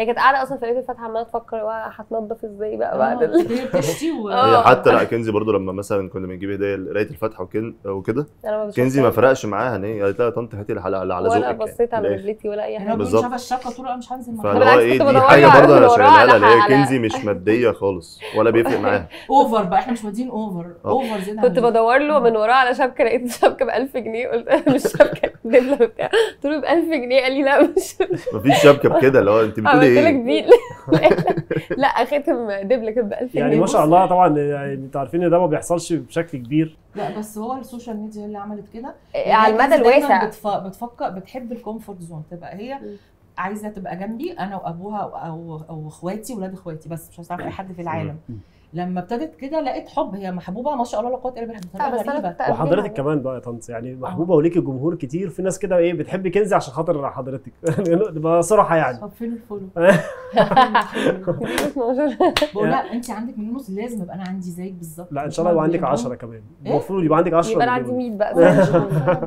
هي كانت قاعده اصلا في ليله الفتح عماله تفكر هو هتنضف ازاي بقى بعد ال... هي بتشتي و آه. هي حتى لا كنزي برضو لما مثلا كنا بنجيب هديه لقرايه الفاتحه وكن- وكده انا ما بشوفش كنزي ما حاجة. فرقش معاها ان هي قالت لها يا طنط هاتي اللي على اللي على ذوقك ولا يعني. بصيت على من الآخر. رجلتي ولا اي يعني حاجه لو كنت بالظبط. شايفه الشبكه تقول لا مش هنزل معاك فاللي بالعكس هو كنت ايه دي بدور حاجه على- برضه انا بدور شايلها لها على- اللي هي على- كنزي مش ماديه خالص ولا بيفرق معاها اوفر بقى احنا مش مودين اوفر آه. اوفر زياده كنت عن بدور له من وراه على شبكه لقيت الشبكه ب 1000 جنيه قلت مش شبكه دبله وبتاع قلت له ب 1000 جنيه قال لي لا مش مفيش شبكه بكده اللي هو انت بتقولي عملت لك ايه بيل لا ختم دبله كان ب 1000 جنيه يعني ما شاء بص- الله طبعا يعني انتوا عارفين ان ده ما بيحصلش بشكل كبير لا بس هو السوشيال ميديا اللي عملت كده على المدى هي دايماً الواسع بتف... بتفكر بتحب الكومفورت زون تبقى هي مم. عايزه تبقى جنبي انا وابوها او او, أو اخواتي ولاد اخواتي بس مش عايزه اعرف اي حد في العالم مم. لما ابتدت كده لقيت حب هي محبوبه ما شاء الله لا قوه الا بالله لا بطريقه بس انا غريبه كنت قبلها. وحضرتك كمان بقى يا طنط يعني محبوبه وليكي جمهور كتير في ناس كده ايه بتحب كنزي عشان خاطر حضرتك نبقى صراحه يعني طب فين الفولو؟ دي 12 بقول لا انت عندك مليون ونص لازم ابقى انا عندي زيك بالظبط لا ان مش شاء الله يبقى عندك بيحبهم. 10 كمان إيه؟ المفروض يبقى عندك 10 يبقى انا عندي مليون. 100 بقى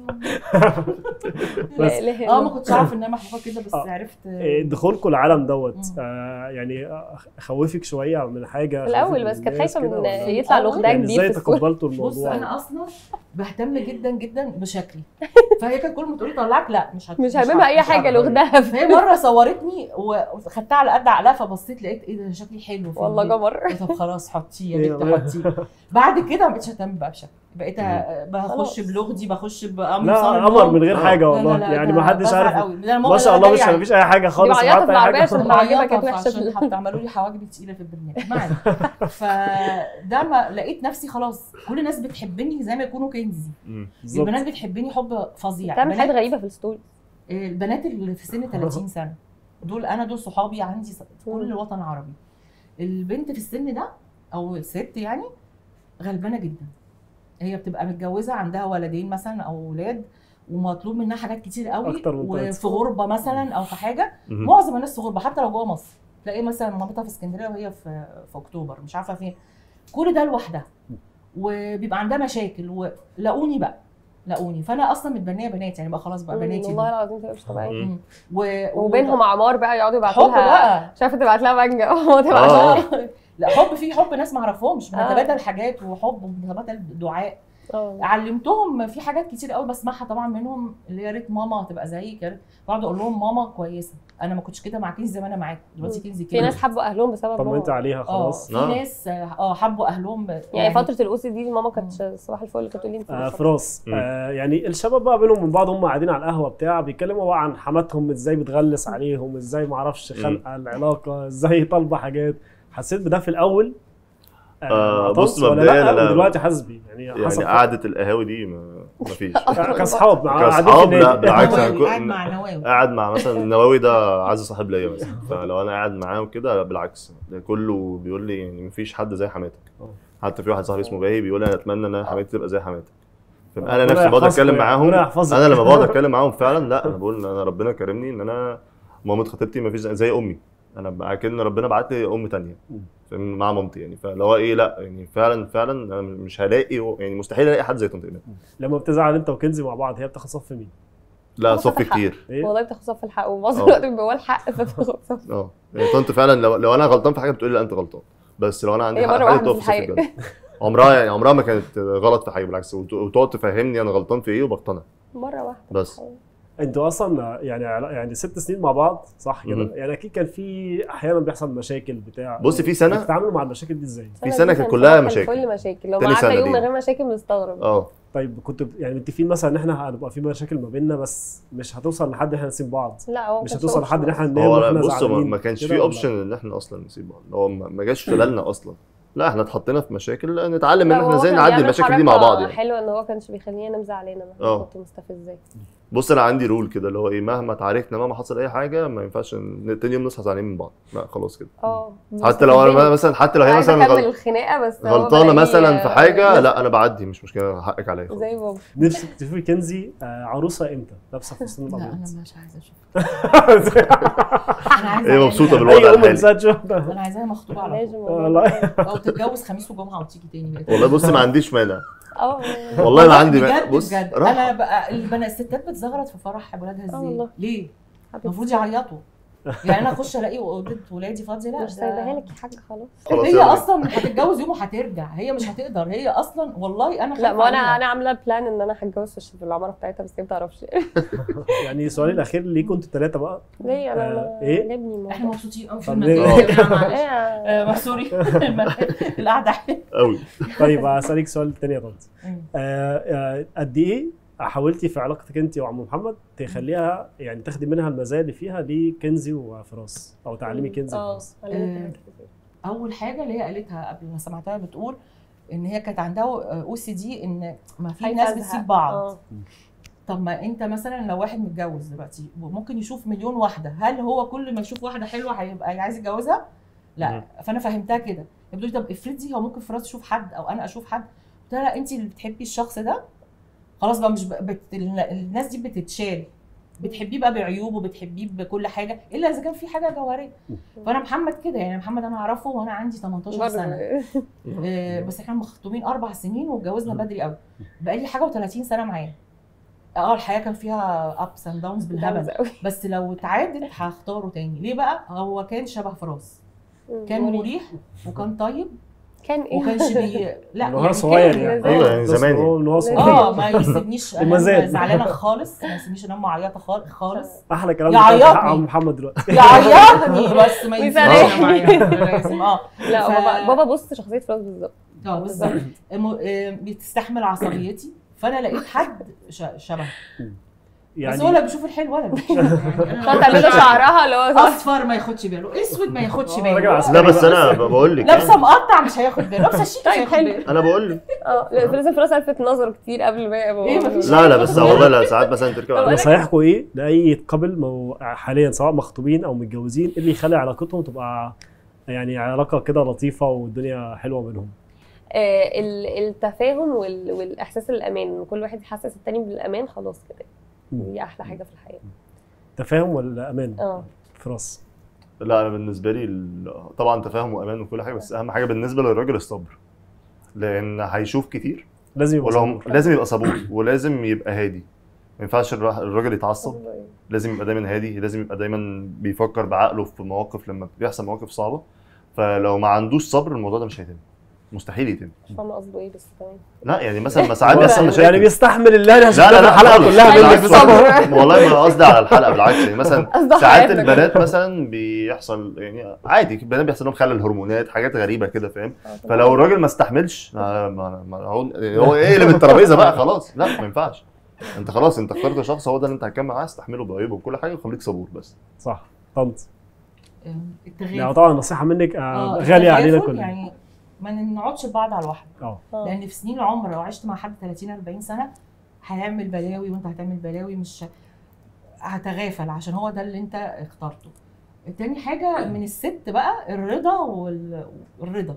بس- لا اله اه الا ما كنتش اعرف انها محبوبه كده بس آه. عرفت إيه، دخولكم العالم دوت مم. آه يعني آه، خوفك شويه من حاجه في الاول خوفك بس من كانت الناس خايفه كده من ولا؟ يطلع آه، لوخدها يعني كبير ازاي في السوق تقبلتوا بص الموضوع انا اصلا بهتم جدا جدا بشكلي فهي كانت كل ما تقولي طلعك لا مش هت... مش هت- هاممها اي مش حاجه هعرف. لوخدها فهي مره صورتني وخدتها على قد عقلها فبصيت لقيت ايه ده شكلي حلو في والله الفيديو. قمر قلت طب خلاص حطيه إيه يا بنت والله. حطيه بعد كده ما بقتش اهتم بقى بشكلي بقيت خلاص. بخش بلغدي بخش بقمر لا قمر من غير آه. حاجه لا، والله لا، لا، يعني ده ما حدش بزعل عارف قوي. ده أنا ما شاء ماما الله مش جاية مفيش اي حاجه خالص معيطة ولا في أي العربية حاجة عشان خالص. الحواجبها كانت معيطة وحشة في عشان ال- حتى عملوا لي حواجبي تقيله في البرنامج ما علينا فده ما لقيت نفسي خلاص كل الناس بتحبني زي ما يكونوا كنزي مم. بالظبط البنات بتحبني حب فظيع بتعمل حاجات البنات- غريبه في الستوري البنات اللي في سن 30 سنه دول انا دول صحابي عندي في كل الوطن العربي البنت في السن ده او الست يعني غلبانه جدا هي بتبقى متجوزه عندها ولدين مثلا او اولاد ومطلوب منها حاجات كتير قوي أكتر من تلات وفي غربه مثلا او في حاجه مم. معظم الناس في غربه حتى لو جوه مصر تلاقي مثلا مامتها في اسكندريه وهي في في اكتوبر مش عارفه فين كل ده لوحدها وبيبقى عندها مشاكل ولاقوني بقى لاقوني فانا اصلا متبنيه بنات يعني بقى خلاص بقى بناتي والله دول. العظيم تبقى مش طبيعيه مم. مم. و... وبينهم اعمار بقى يقعدوا يبعتوا حب لها بقى مش عارفه تبعت لها مانجا وما تبعتش آه. لها. لا حب في حب ناس ما اعرفهمش آه. بنتبادل حاجات وحب وبنتبادل دعاء اه علمتهم في حاجات كتير قوي بسمعها طبعا منهم اللي يا ريت ماما تبقى زيك يا ريت بقعد اقول لهم ماما كويسه انا ما كنتش كده مع كنزي زي ما انا معاكم دلوقتي كنزي كده في ناس حبوا اهلهم بسبب طمنت ماما عليها اه خلاص في آه. ناس اه حبوا اهلهم يعني فتره الاو سي دي ماما كانت صباح الفل كانت تقول لي انت آه مش فراس مم. آه يعني الشباب بقى بينهم من بعض هم قاعدين على القهوه بتاع بيتكلموا بقى عن حماتهم ازاي بتغلس عليهم ازاي ما اعرفش خلقه العلاقه ازاي طالبه حاجات حسيت بده في الاول آه، مع بص، طنط ولا مبدئيا لا لا. ودلوقتي حاسس بيه يعني يعني حصل قعده القهاوي دي ما مفيش كاصحاب مع قاعدين في كأصحاب لا النادي بالعكس أنا نواوي قاعد كنت- مع نواوي قاعد مع مثلا النواوي ده عايز صاحب ليا مثلا فلو انا قاعد معاه وكده لا بالعكس ده كله بيقول لي يعني مفيش حد زي حماتك أه. حتى في واحد صاحبي اسمه باهي بيقول لي انا اتمنى ان أنا حماتي تبقى زي حماتك أه. فانا ربنا نفسي بقعد يحفظكم اتكلم يعني، معاهم ربنا يحفظك. انا لما بقعد اتكلم معاهم فعلا لا انا بقول ان انا ربنا كرمني ان انا مامة خطيبتي مفيش زي, زي امي انا اكن ربنا بعت لي ام تانية مم. فاهم؟ مع مامتي يعني فاللي هو ايه لا يعني فعلا فعلا انا مش هلاقي يعني مستحيل الاقي حد زي طنط ايمان لما بتزعل انت وكنزي مع بعض هي بتاخد صف مين؟ لا بتاخد صفي الحق. كتير ايه؟ والله بتاخد صف الحق ومعظم اه. الوقت بيبقى هو الحق فبتاخد صف اه يعني طنط فعلا لو, لو انا غلطان في حاجه بتقول لي لا انت غلطان بس لو انا عندي هي حق مرة في حاجه واحدة بتقف في في صفي بجد عمرها يعني عمرها ما كانت غلط في حاجه بالعكس وت- وتقعد تفهمني انا غلطان في ايه وبقتنع مره واحده بس انتوا اصلا يعني علا- يعني ست سنين مع بعض صح كده؟ مم. يعني اكيد كان في احيانا بيحصل مشاكل بتاع بصي في سنه بتتعاملوا مع المشاكل دي ازاي؟ في سنة دي كانت كان كلها صباح مشاكل. الفل مشاكل لو تاني قعدنا سنة يوم دي. من غير مشاكل بنستغرب اه طيب كنتوا يعني متفقين مثلا ان احنا هنبقى في مشاكل ما بيننا بس مش هتوصل لحد ان احنا نسيب بعض لا هو مش كانش هتوصل لحد ان option احنا أصلاً. ننام هو واحنا بص هو زعلانين ما كانش كده في ولا؟ اوبشن ان احنا اصلا نسيب بعض هو ما ما جاش في بالنا اصلا لا احنا اتحطينا في مشاكل نتعلم ان لا، احنا وهو ازاي كان نعدي بيعمل المشاكل دي مع حركة بعض يعني حلوه ان هو كانش بيخلينا ننام زعلانه مهما اه. كنت مستفزاه بص انا عندي رول كده اللي هو ايه مهما تعاركنا مهما حصل اي حاجه ما ينفعش ن- تاني يوم نصحى زعلانين من بعض لا خلاص كده اه حتى لو انا مستفزني. مثلا حتى لو هي عايزة مثلا اكمل غل- الخناقه بس هو غلطانه بلاقيه، مثلا في آه، حاجه لا انا بعدي مش مشكله حقك عليا خلاص زي بابا نفسك تشوفي كنزي آه، عروسه امتى؟ لابسه فستان لا الابيض انا مش عايزه اشوف انا عايزه هي مبسوطة يعني- بالوضع اي ام الحالي. نفسها تشوف ده انا عايزاها مخطوبه على لازم طول والله. او تتجوز خميس وجمعه وتيجي تاني والله بص ما عنديش مانع اه والله ما عندي بجد مانع بص بجد راحة. انا بقى البنات الستات بتزغرط في فرح ولادها آه ازاي والله. ليه حبيبتي. المفروض يعيطوا يعني انا اخش الاقي اوضه ولادي فاضيه لا مش ده- سايباها لك يا حاجه خلاص خلاص هي يلا. اصلا هتتجوز يوم وهترجع هي مش هتقدر هي اصلا والله انا لا خايفة ما انا عليها. انا عامله بلان ان انا هتجوز في في العماره بتاعتها بس هي ما بتعرفش يعني سؤالي الاخير ليكم انتوا الثلاثه بقى ليه انا آه، إيه؟ عجبني الموضوع. احنا مبسوطين قوي في طب المكان ليه؟ يا جماعة، معلش. ايه آه، سوري القعده حلوة. قوي طيب هسالك سؤال تاني يا طنط مم. آه، آه، قد ايه حاولتي في علاقتك انت وعم محمد تخليها يعني تاخدي منها المزايا اللي فيها لكنزي وفراس او تعلمي كنزي اه وفراس علمتني آه، حاجات كتير. اول حاجه اللي هي قالتها قبل ما سمعتها بتقول ان هي كانت عندها او سي دي ان ما في خايفة ناس أزهق. بتسيب بعض اه طب ما انت مثلا لو واحد متجوز دلوقتي وممكن يشوف مليون واحده هل هو كل ما يشوف واحده حلوه هيبقى عايز يتجوزها لا مم. فانا فهمتها كده هي بتقولي طب افرضي هو ممكن فراس يشوف حد او انا اشوف حد قلت لها لا انت اللي بتحبي الشخص ده خلاص بقى مش ب... بت... الناس دي بتتشال بتحبيه بقى بعيوبه بتحبيه بكل حاجه الا اذا كان في حاجه جوهريه فانا محمد كده يعني محمد انا اعرفه وانا عندي 18 سنه برضه آه، بس احنا مخطوبين اربع سنين واتجوزنا بدري قوي بقالي حاجه و30 سنه معاه اه الحياه كان فيها ابس اند داونز بالهبل قوي بس لو اتعادت هختاره تاني ليه بقى هو كان شبه فراس كان مريح وكان طيب كان ايه وكانش بي لا من وهو صغير كان- يعني ايوه يعني بس زمان هو يعني. من وهو صغير اه ما يسيبنيش انا المزاج. زعلانه خالص ما يسيبنيش انام معيطه خالص خالص احلى كلام يعيطني. بتاع عم محمد دلوقتي يعيطني بس ما ويسامحني. ينفعش معايا لازم اه لا ف- بابا بابا بص شخصيه فراس بالظبط اه بالظبط م- آه، بتستحمل عصبيتي فانا لقيت حد ش- شبه بس هو يعني لا بيشوف الحلو ولا بيشوف يعني أنا عشان تعمل له شعرها اللي هو اصفر ما ياخدش باله اسود ما ياخدش آه، راجل باله عسكري. لا بس انا بقول لك لابسه مقطع مش هياخد باله لابسه شيك مش طيب، هياخد حلو. باله انا بقول لك اه لا، لازم فراس الفت نظره كتير قبل ما يبقى إيه، مفيش لا لا بس والله لا ساعات مثلا تركب طب على نصايحكم ايه لاي كابل مو- حاليا سواء مخطوبين او متجوزين إيه اللي يخلي علاقتهم تبقى يعني علاقه كده لطيفه والدنيا حلوه بينهم آه، ال- التفاهم وال- والاحساس الامان ان كل واحد يحسس التاني بالامان خلاص كده مم. دي احلى حاجه في الحياه تفاهم ولا امان اه فراس لا انا بالنسبه لي ال- طبعا تفاهم وامان وكل حاجه بس اهم حاجه بالنسبه للراجل الصبر لان هيشوف كتير لازم يبقى ولو صبور. لازم يبقى صبور ولازم يبقى هادي ما ينفعش الر- الراجل يتعصب والله. لازم يبقى دايما هادي لازم يبقى دايما بيفكر بعقله في مواقف لما بيحصل مواقف صعبه فلو ما عندوش صبر الموضوع ده مش هيتم مستحيل يتم مش فاهمه قصده ايه بس تمام لا يعني مثلا ما ساعات هو بيحصل مشاكل يعني بيستحمل اللي انا لا لا لا الحلقه خالص. كلها أيوة، منك بالعكس صبر والله والله ما قصدي على الحلقه بالعكس يعني مثلا قصده ساعات حياتك. البنات مثلا بيحصل يعني عادي البنات بيحصل لهم خلل هرمونات حاجات غريبه كده فاهم آه، فلو الراجل ما استحملش آه، ما ما هو هو ايه اللي من الترابيزه بقى خلاص لا ما ينفعش انت خلاص انت اخترت شخص هو ده اللي انت هتكمل معاه استحمله بعيوبه وكل حاجه وخليك صبور بس صح طنط آه، يعني التغافل طبعا نصيحه منك آه، آه، غاليه علينا التغافل كلنا يعني ما نقعدش لبعض على الواحده اه آه. لان في سنين العمر لو عشت مع حد 30 40 سنه هيعمل بلاوي وانت هتعمل بلاوي مش هتغافل عشان هو ده اللي انت اخترته تاني حاجه من الست بقى الرضا وال- والرضا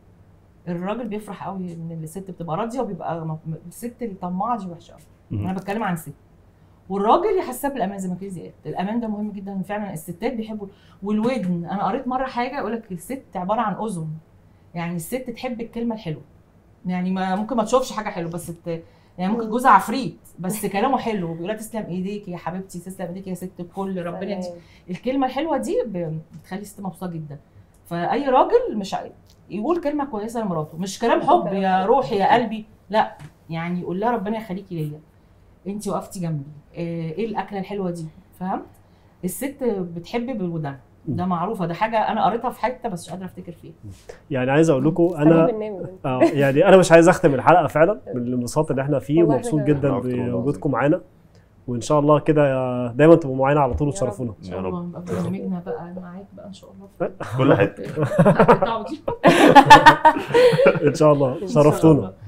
الراجل بيفرح قوي ان الست بتبقى راضيه وبيبقى م- الست الطماعه دي وحشه قوي مم. انا بتكلم عن ست والراجل يحسها بالامان زي ما كده زياد الامان ده مهم جدا فعلا الستات بيحبوا والودن انا قريت مره حاجه يقول لك الست عباره عن اذن يعني الست تحب الكلمه الحلوه يعني ما ممكن ما تشوفش حاجه حلوه بس ت... يعني ممكن جوزها عفريت بس كلامه حلو بيقول لها تسلم ايديك يا حبيبتي تسلم ايديك يا ست الكل ربنا يديك الكلمه الحلوه دي ب- بتخلي الست مبسوطه جدا فاي راجل مش عاي- يقول كلمه كويسه لمراته مش كلام حب يا روحي يا قلبي لا يعني يقول لها ربنا يخليكي ليا انت وقفتي جنبي آه، ايه الاكله الحلوه دي فهمت الست بتحب بالودان ده معروفه ده حاجه انا قريتها في حته بس مش قادره افتكر فيها يعني عايز اقول لكم حبيب انا النمر انت. اه يعني انا مش عايز اختم الحلقه فعلا من الانبساط اللي احنا فيه والله ومبسوط إحنا- جدا أنا أكتر والله بوجودكم معانا وان شاء الله كده دايما تبقوا معانا على طول يا رب. وتشرفونا ان شاء الله نبقى برنامجنا بقى معاك بقى ان شاء الله كل حته هتقطعوا دي ان شاء الله إن شاء شرفتونا الله.